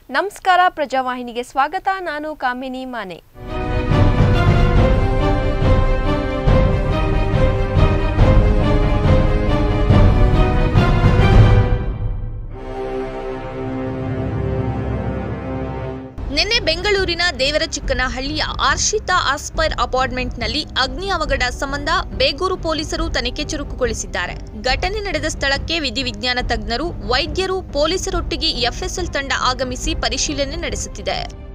ನಮಸ್ಕಾರ ಪ್ರಜಾವಾಹಿನಿಗೆ ಸ್ವಾಗತ ನಾನು ಕಾಮಿನಿ ಮಾನೆ ನಿನ್ನೆ ಬೆಂಗಳೂರಿನ ದೇವರಚಿಕ್ಕನಹಳ್ಳಿಯ ಆರ್ಷಿತಾ ಆಸ್ಪೈರ್ ಅಪಾರ್ಟ್ಮೆಂಟ್ನಲ್ಲಿ ಅಗ್ನಿ ಅವಘಡ ಸಂಬಂಧ ಬೇಗೂರು ಪೊಲೀಸರು ತನಿಖೆ ಚುರುಕುಗೊಳಿಸಿದ್ದಾರೆ ಘಟನೆ ನಡೆದ ಸ್ಥಳಕ್ಕೆ ವಿಧಿವಿಜ್ಞಾನ ತಜ್ಞರು ವೈದ್ಯರು ಪೊಲೀಸರೊಟ್ಟಿಗೆ ಎಫ್ಎಸ್ಎಲ್ ತಂಡ ಆಗಮಿಸಿ ಪರಿಶೀಲನೆ ನಡೆಸುತ್ತಿದೆ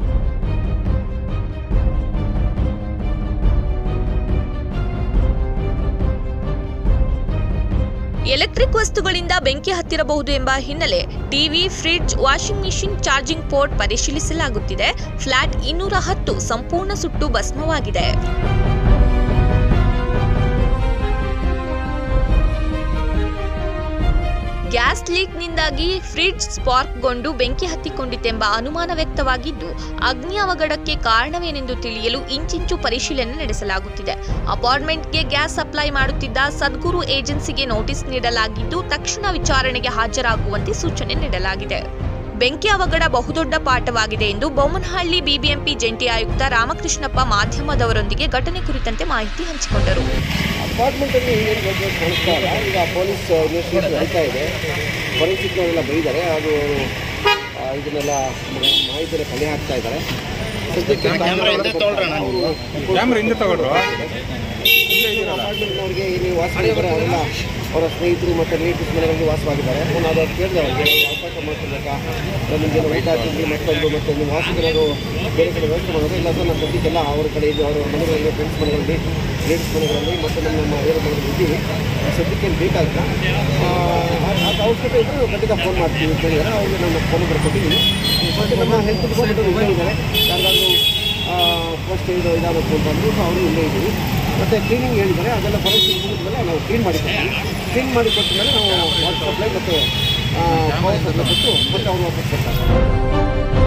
ಎಲೆಕ್ಟ್ರಿಕ್ ವಸ್ತುಗಳಿಂದ ಬೆಂಕಿ ಹತ್ತಿರಬಹುದು ಎಂಬ ಹಿನ್ನೆಲೆ TV fridge washing machine charging port ಪರಿಶೀಲಿಸಲಾಗುತ್ತಿದೆ ಫ್ಲಾಟ್ ಇನ್ನೂರ ಹತ್ತು ಸಂಪೂರ್ಣ ಸುಟ್ಟು ಭಸ್ಮವಾಗಿದೆ ಗ್ಯಾಸ್ ಲೀಕ್ನಿಂದಾಗಿ ಫ್ರಿಡ್ಜ್ ಸ್ಪಾರ್ಕ್ಗೊಂಡು ಬೆಂಕಿ ಹತ್ತಿಕೊಂಡಿತೆಂಬ ಅನುಮಾನ ವ್ಯಕ್ತವಾಗಿದ್ದು ಅಗ್ನಿ ಅವಘಡಕ್ಕೆ ಕಾರಣವೇನೆಂದು ತಿಳಿಯಲು ಇಂಚಿಂಚು ಪರಿಶೀಲನೆ ನಡೆಸಲಾಗುತ್ತಿದೆ ಅಪಾರ್ಟ್ಮೆಂಟ್ಗೆ ಗ್ಯಾಸ್ ಸಪ್ಲೈ ಮಾಡುತ್ತಿದ್ದ ಸದ್ಗುರು ಏಜೆನ್ಸಿಗೆ ನೋಟಿಸ್ ನೀಡಲಾಗಿದ್ದು ತಕ್ಷಣ ವಿಚಾರಣೆಗೆ ಹಾಜರಾಗುವಂತೆ ಸೂಚನೆ ನೀಡಲಾಗಿದೆ ಬೆಂಕಿ ಅವಘಡ ಬಹುದೊಡ್ಡ ಪಾಠವಾಗಿದೆ ಎಂದು ಬೊಮ್ಮನಹಳ್ಳಿ ಬಿಬಿಎಂಪಿ ಜಂಟಿ ಆಯುಕ್ತ ರಾಮಕೃಷ್ಣಪ್ಪ ಮಾಧ್ಯಮದವರೊಂದಿಗೆ ಘಟನೆ ಕುರಿತಂತೆ ಮಾಹಿತಿ ಹಂಚಿಕೊಂಡರು ಅಪಾರ್ಟ್ಮೆಂಟಲ್ಲಿ ಏನು ದೊಡ್ಡ ಕಾಣಿಸ್ತಾ ಇಲ್ಲ ಈಗ ಪೊಲೀಸ್ ಇನ್ವೆಸ್ಟಿಗೇಷನ್ ನಡೀತಾ ಇದೆ ಫೊರೆನ್ಸಿಕ್ನವರೆಲ್ಲ ಬೈದ್ದಾರೆ ಅದು ಆ, ಇದನ್ನೆಲ್ಲ ಮಾಹಿತಿಯನ್ನು ಕಲೆ ಹಾಕ್ತಾ ಇದ್ದಾರೆ ಸದ್ಯಕ್ಕೆ ಕ್ಯಾಮ್ರಾ ಹಿಂದೆ ತಗೊಳ್ರು ಅಪಾರ್ಟ್ಮೆಂಟ್ನವ್ರಿಗೆ ಇಲ್ಲಿ ವಾಸವಾಗಿದ್ದಾರೆ ಅವರೆಲ್ಲ ಅವರ ಸ್ನೇಹಿತರು ಮತ್ತು ರಿಲೇಟಿವ್ಸ್ ಮನೆಗಳಲ್ಲಿ ವಾಸವಾಗಿದ್ದಾರೆ ನಾನು ಅದು ಕೇಳಿದೆ ಅವ್ರಿಗೆ ಅವಕಾಶ ಮಾಡ್ಕೊಬೇಕಾ ನಿಮಗೆ ಊಟ ತಿಂಡಿ ಮತ್ತೊಂದು ಮತ್ತೊಂದು ವಾಸಗಳು ಬೇರೆ ಕಡೆ ವ್ಯವಸ್ಥೆ ಮಾಡೋದು ಇಲ್ಲ ಅಂದ್ರೆ ನಮ್ಮ ಸದ್ಯಕ್ಕೆಲ್ಲ ಅವ್ರ ಕಡೆ ಇದು ಅವರ ಮನೆಗಳಲ್ಲಿ ಫ್ರೆಂಡ್ಸ್ ಮನೆಗಳಲ್ಲಿ ರಿಲೇಟಿವ್ಸ್ ಮನೆಗಳಲ್ಲಿ ಮತ್ತು ನಮ್ಮ ನಮ್ಮ ಏರಿಯಾ ಮನೆಗಳಲ್ಲಿ ಇದ್ದೀವಿ ಸದ್ಯಕ್ಕೆ ಏನು ಬೇಕಾಗಿಲ್ಲ ಆ, ಅದು ಅವಶ್ಯಕತೆ ಇದ್ದರೆ ನಾವು ಖಂಡಿತ ಫೋನ್ ಮಾಡ್ತೀವಿ ಅಂತ ಹೇಳಿದ್ದಾರೆ ಅವ್ರಿಗೆ ನಮ್ಮ ಫೋನ್ ನಂಬರ್ ಕೊಟ್ಟಿದ್ದೀನಿ ಮತ್ತು ನಮ್ಮ ಹೆಲ್ತ್ ಡಿಪಾರ್ಟ್ಮೆಂಟ್ ಇಲ್ಲೇ ಇದ್ದಾರೆ ಯಾರಿಗಾದ್ರೂ ಫಸ್ಟ್ ಇದು ಇದಾಗಬೇಕು ಅಂತ ಅಂದರು ಅವರು ಇಲ್ಲೇ ಇದ್ದೀವಿ ಮತ್ತು ಕ್ಲೀನಿಂಗ್ ಹೇಳಿದ್ದಾರೆ ಅದೆಲ್ಲ ಫಾರೆನ್ಸಿಕ್ ಮುಗಿದ್ಮೇಲೆ ನಾವು ಕ್ಲೀನ್ ಮಾಡಿ ಕೊಡ್ತೀವಿ ಕ್ಲೀನ್ ಮಾಡಿ ಕೊಟ್ಟ ಮೇಲೆ ನಾವು ವಾಟರ್ ಸಪ್ಲೈ ಮತ್ತು ಪವರ್ ಸಪ್ಲೈ ಕೊಟ್ಟು ಮತ್ತೆ ಅವರು ವಾಪಸ್ ಕೊಡ್ತಾರೆ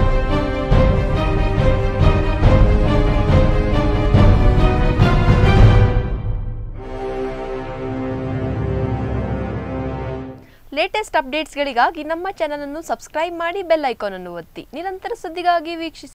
ಲೇಟೆಸ್ಟ್ ಅಪ್ಡೇಟ್ಸ್ಗಳಿಗಾಗಿ ನಮ್ಮ ಚಾನಲ್ ಅನ್ನು ಸಬ್ಸ್ಕ್ರೈಬ್ ಮಾಡಿ ಬೆಲ್ ಐಕಾನ್ ಅನ್ನು ಒತ್ತಿ ನಿರಂತರ ಸುದ್ದಿಗಾಗಿ ವೀಕ್ಷಿಸಿ